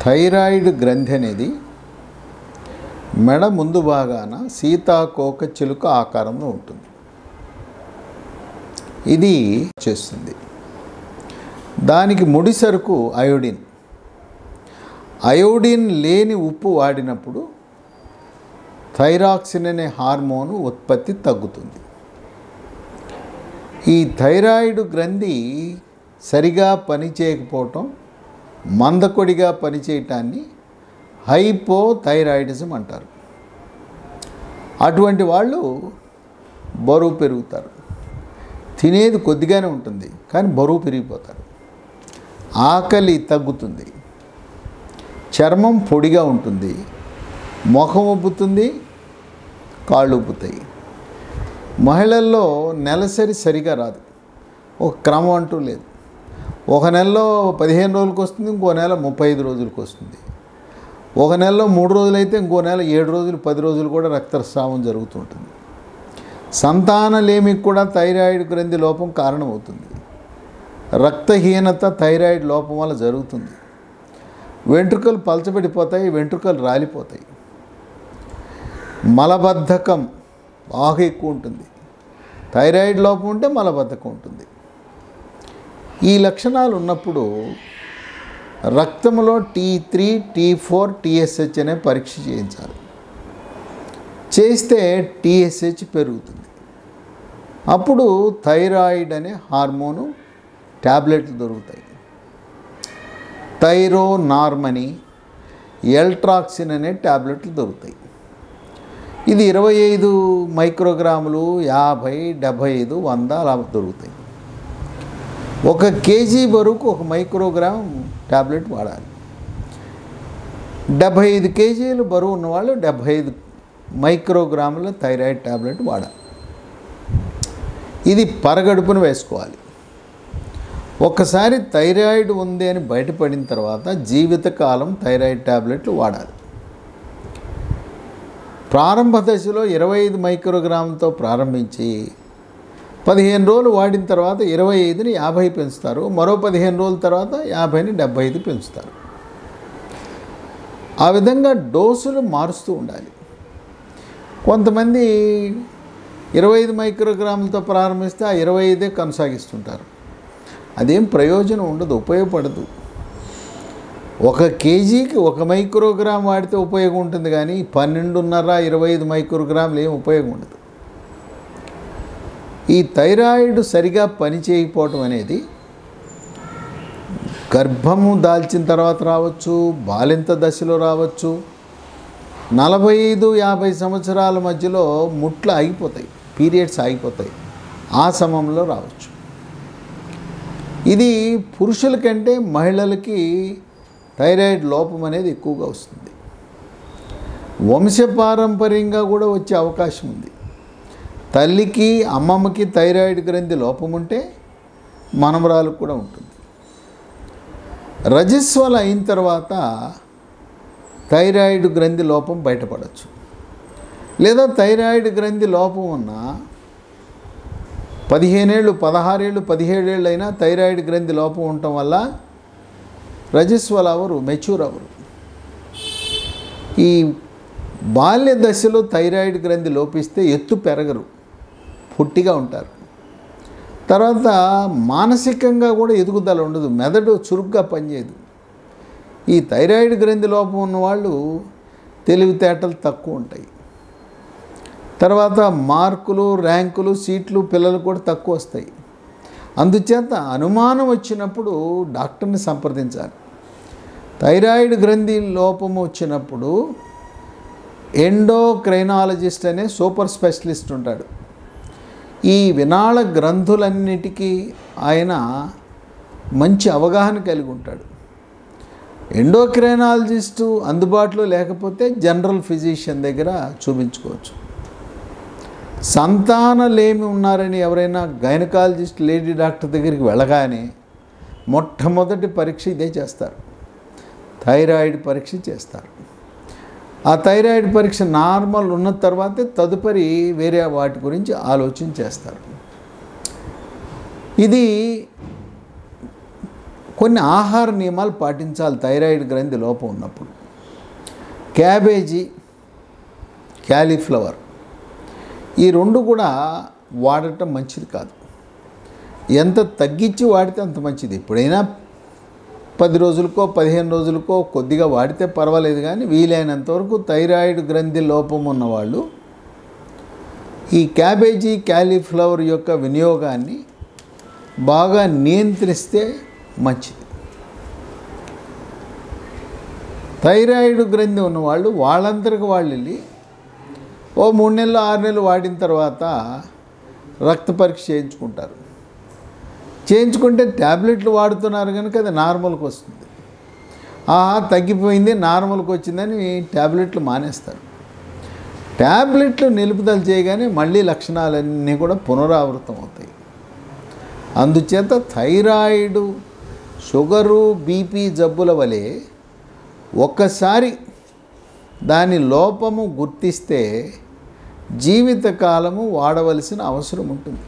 thyroid గ్రంథి అనేది మెడ ముందు భాగాన సీతాకోక చిలుక ఆకారంలో ఉంటుంది ఇది చేస్తుంది దానికి ముడి సరుకు అయోడిన్ అయోడిన్ లేని ఉప్పు వాడినప్పుడు థైరాక్సిన్ అనే హార్మోను ఉత్పత్తి తగ్గుతుంది ఈ థైరాయిడ్ గ్రంథి సరిగా పనిచేయకపోవటం మందకొడిగా పనిచేయటాన్ని హైపోథైరాయిడిజం అంటారు అటువంటి వాళ్ళు బరువు పెరుగుతారు తినేది కొద్దిగానే ఉంటుంది కానీ బరువు పెరిగిపోతారు ఆకలి తగ్గుతుంది చర్మం పొడిగా ఉంటుంది ముఖం ఉబ్బుతుంది కాళ్ళు ఉబ్బుతాయి మహిళల్లో నెలసరి సరిగా రాదు ఒక క్రమం అంటూ లేదు ఒక నెలలో పదిహేను రోజులకు వస్తుంది ఇంకో నెల ముప్పై ఐదు రోజులకు వస్తుంది ఒక నెలలో మూడు రోజులైతే ఇంకో నెల ఏడు రోజులు పది రోజులు కూడా రక్తస్రావం జరుగుతుంటుంది సంతానలేమికి కూడా థైరాయిడ్ గ్రంథి లోపం కారణమవుతుంది రక్తహీనత థైరాయిడ్ లోపం వల్ల జరుగుతుంది వెంట్రుకలు పలచబడిపోతాయి వెంట్రుకలు రాలిపోతాయి మలబద్ధకం బాగా ఎక్కువ ఉంటుంది థైరాయిడ్ లోపం ఉంటే మలబద్ధకం ఉంటుంది ఈ లక్షణాలు ఉన్నప్పుడు రక్తంలో T three T four TSH అనే పరీక్ష చేయించాలి చేస్తే టీఎస్హెచ్ పెరుగుతుంది అప్పుడు థైరాయిడ్ అనే హార్మోను ట్యాబ్లెట్లు దొరుకుతాయి థైరో నార్మని ఎల్ట్రాక్సిన్ అనే ట్యాబ్లెట్లు దొరుకుతాయి ఇది ఇరవై ఐదు మైక్రోగ్రాములు యాభై డెబ్భై ఐదు వంద అలా దొరుకుతాయి ఒక కేజీ బరువుకు ఒక మైక్రోగ్రామ్ ట్యాబ్లెట్ వాడాలి డెబ్భై ఐదు కేజీలు బరువు ఉన్నవాళ్ళు డెబ్భై ఐదు మైక్రోగ్రాముల థైరాయిడ్ ట్యాబ్లెట్ వాడాలి ఇది పరగడుపున వేసుకోవాలి ఒక్కసారి థైరాయిడ్ ఉంది అని బయటపడిన తర్వాత జీవితకాలం థైరాయిడ్ ట్యాబ్లెట్లు వాడాలి ప్రారంభ దశలో ఇరవై ఐదు మైక్రోగ్రాములతో ప్రారంభించి పదిహేను రోజులు వాడిన తర్వాత ఇరవై ఐదుని యాభై పెంచుతారు మరో పదిహేను రోజుల తర్వాత యాభైని డెబ్బై ఐదు పెంచుతారు ఆ విధంగా డోసులు మారుస్తూ ఉండాలి కొంతమంది ఇరవై ఐదు మైక్రోగ్రాములతో ప్రారంభిస్తే ఆ ఇరవై ఐదే కొనసాగిస్తుంటారు అదేం ప్రయోజనం ఉండదు ఉపయోగపడదు ఒక కేజీకి ఒక మైక్రోగ్రామ్ వాడితే ఉపయోగం ఉంటుంది కానీ పన్నెండున్నర ఇరవై ఐదు మైక్రోగ్రాములు ఏం ఉపయోగం ఉండదు ఈ థైరాయిడ్ సరిగా పనిచేయకపోవటం అనేది గర్భము దాల్చిన తర్వాత రావచ్చు బాలింత దశలో రావచ్చు నలభై ఐదు యాభై సంవత్సరాల మధ్యలో ముట్లు ఆగిపోతాయి పీరియడ్స్ ఆగిపోతాయి ఆ సమయంలో రావచ్చు ఇది పురుషుల కంటే మహిళలకి థైరాయిడ్ లోపం అనేది ఎక్కువగా వస్తుంది వంశపారంపర్యంగా కూడా వచ్చే అవకాశం ఉంది తల్లికి అమ్మమ్మకి థైరాయిడ్ గ్రంథి లోపం ఉంటే మనమరాలకు కూడా ఉంటుంది రజస్వల అయిన తర్వాత థైరాయిడ్ గ్రంథి లోపం బయటపడవచ్చు లేదా థైరాయిడ్ గ్రంథి లోపం ఉన్న పదిహేనేళ్ళు పదహారేళ్ళు పదిహేడేళ్ళు అయినా థైరాయిడ్ గ్రంథి లోపం ఉండటం వల్ల రజస్వల అవరు మెచ్యూర్ అవరు ఈ బాల్య దశలో థైరాయిడ్ గ్రంథి లోపిస్తే ఎత్తు పెరగరు పొట్టిగా ఉంటారు తర్వాత మానసికంగా కూడా ఎదుగుదల ఉండదు మెదడు చురుగ్గా పనిచేయదు ఈ థైరాయిడ్ గ్రంథి లోపం ఉన్నవాళ్ళు తెలివితేటలు తక్కువ ఉంటాయి తర్వాత మార్కులు ర్యాంకులు సీట్లు పిల్లలు కూడా తక్కువ వస్తాయి అందుచేత అనుమానం వచ్చినప్పుడు డాక్టర్ని సంప్రదించాలి థైరాయిడ్ గ్రంథి లోపం వచ్చినప్పుడు ఎండోక్రైనాలజిస్ట్ అనే సూపర్ స్పెషలిస్ట్ ఉంటాడు ఈ వినాళ గ్రంథులన్నిటికీ ఆయన మంచి అవగాహన కలిగి ఉంటాడు ఎండోక్రైనాలజిస్టు అందుబాటులో లేకపోతే జనరల్ ఫిజిషియన్ దగ్గర చూపించుకోవచ్చు సంతానలేమి ఉన్నారని ఎవరైనా గైనకాలజిస్ట్ లేడీ డాక్టర్ దగ్గరికి వెళ్ళగానే మొట్టమొదటి పరీక్ష ఇదే చేస్తారు థైరాయిడ్ పరీక్ష చేస్తారు ఆ థైరాయిడ్ పరీక్ష నార్మల్ ఉన్న తర్వాతే తదుపరి వేరే వాటి గురించి ఆలోచన చేస్తారు ఇది కొన్ని ఆహార నియమాలు పాటించాలి థైరాయిడ్ గ్రంథి లోపం ఉన్నప్పుడు క్యాబేజీ క్యాలీఫ్లవర్ ఈ రెండు కూడా వాడటం మంచిది కాదు ఎంత తగ్గించి వాడితే అంత మంచిది ఎప్పుడైనా పది రోజులకో పదిహేను రోజులకో కొద్దిగా వాడితే పర్వాలేదు కానీ వీలైనంత వరకు థైరాయిడ్ గ్రంథి లోపం ఉన్నవాళ్ళు ఈ క్యాబేజీ క్యాలీఫ్లవర్ యొక్క వినియోగాన్ని బాగా నియంత్రిస్తే మంచిది థైరాయిడ్ గ్రంథి ఉన్నవాళ్ళు వాళ్ళందరికి వాళ్ళు వెళ్ళి ఓ మూడు నెలలు ఆరు నెలలు వాడిన తర్వాత రక్త పరీక్ష చేయించుకుంటారు చేయించుకుంటే ట్యాబ్లెట్లు వాడుతున్నారు కనుక అది నార్మల్కి వస్తుంది ఆహా తగ్గిపోయింది నార్మల్కి వచ్చిందని ట్యాబ్లెట్లు మానేస్తారు ట్యాబ్లెట్లు నిలుపుదల చేయగానే మళ్ళీ లక్షణాలన్నీ కూడా పునరావృతం అవుతాయి అందుచేత థైరాయిడ్ షుగరు బీపీ జబ్బుల వలె ఒక్కసారి దాని లోపము గుర్తిస్తే జీవితకాలము వాడవలసిన అవసరం ఉంటుంది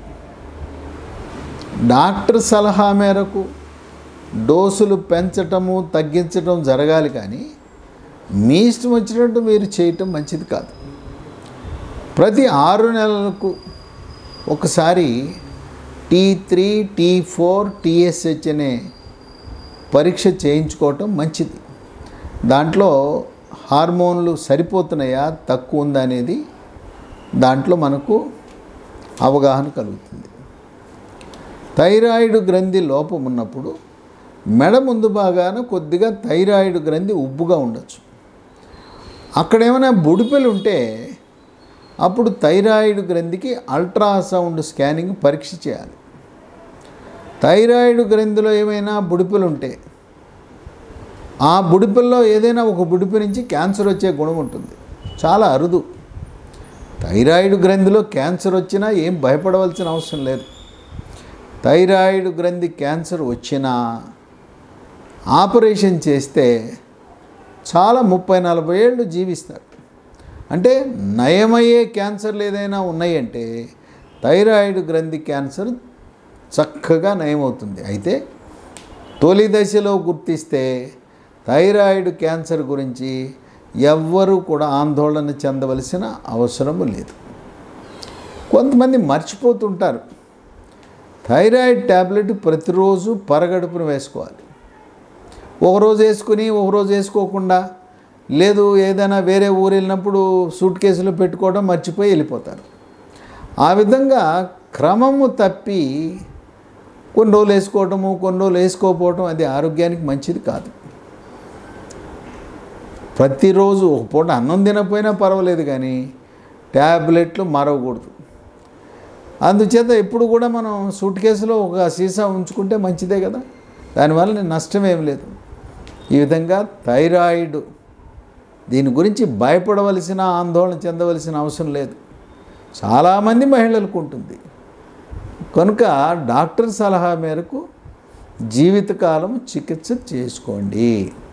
డాక్టర్ సలహా మేరకు డోసులు పెంచటము తగ్గించటం జరగాలి కానీ మీ ఇష్టం వచ్చినట్టు మీరు చేయటం మంచిది కాదు ప్రతి ఆరు నెలలకు ఒకసారి T three T four TSH అనే పరీక్ష చేయించుకోవటం మంచిది దాంట్లో హార్మోన్లు సరిపోతున్నాయా తక్కువ ఉందా అనేది దాంట్లో మనకు అవగాహన కలుగుతుంది థైరాయిడ్ గ్రంథి లోపం ఉన్నప్పుడు మెడ ముందు భాగాన కొద్దిగా థైరాయిడ్ గ్రంథి ఉబ్బుగా ఉండొచ్చు అక్కడ ఏమైనా బుడిపెలు ఉంటే అప్పుడు థైరాయిడ్ గ్రంథికి అల్ట్రాసౌండ్ స్కానింగ్ పరీక్ష చేయాలి థైరాయిడ్ గ్రంథిలో ఏమైనా బుడిపెలు ఉంటే ఆ బుడిపెల్లో ఏదైనా ఒక బుడిపె నుంచి క్యాన్సర్ వచ్చే గుణం ఉంటుంది చాలా అరుదు థైరాయిడ్ గ్రంథిలో క్యాన్సర్ వచ్చినా ఏం భయపడవలసిన అవసరం లేదు థైరాయిడ్ గ్రంథి క్యాన్సర్ వచ్చినా ఆపరేషన్ చేస్తే చాలా ముప్పై నలభై ఏళ్ళు జీవిస్తారు అంటే నయమయ్యే క్యాన్సర్లు ఏదైనా ఉన్నాయంటే థైరాయిడ్ గ్రంథి క్యాన్సర్ చక్కగా నయమవుతుంది అయితే తొలి దశలో గుర్తిస్తే థైరాయిడ్ క్యాన్సర్ గురించి ఎవ్వరూ కూడా ఆందోళన చెందవలసిన అవసరము లేదు కొంతమంది మర్చిపోతుంటారు థైరాయిడ్ ట్యాబ్లెట్ ప్రతిరోజు పరగడుపున వేసుకోవాలి ఒకరోజు వేసుకుని ఒకరోజు వేసుకోకుండా లేదు ఏదైనా వేరే ఊరు వెళ్ళినప్పుడు సూట్ కేసులో పెట్టుకోవడం మర్చిపోయి వెళ్ళిపోతారు ఆ విధంగా క్రమము తప్పి కొన్ని రోజులు వేసుకోవటము కొన్ని రోజులు వేసుకోకపోవటం అది ఆరోగ్యానికి మంచిది కాదు ప్రతిరోజు ఒక పూట అన్నం తినకపోయినా పర్వాలేదు కానీ ట్యాబ్లెట్లు మరవకూడదు అందుచేత ఎప్పుడు కూడా మనం సూట్ కేసులో ఒక సీసా ఉంచుకుంటే మంచిదే కదా దానివల్ల నష్టం ఏం లేదు ఈ విధంగా థైరాయిడ్ దీని గురించి భయపడవలసిన ఆందోళన చెందవలసిన అవసరం లేదు చాలామంది మహిళలకు ఉంటుంది కనుక డాక్టర్ సలహా మేరకు జీవితకాలం చికిత్స చేసుకోండి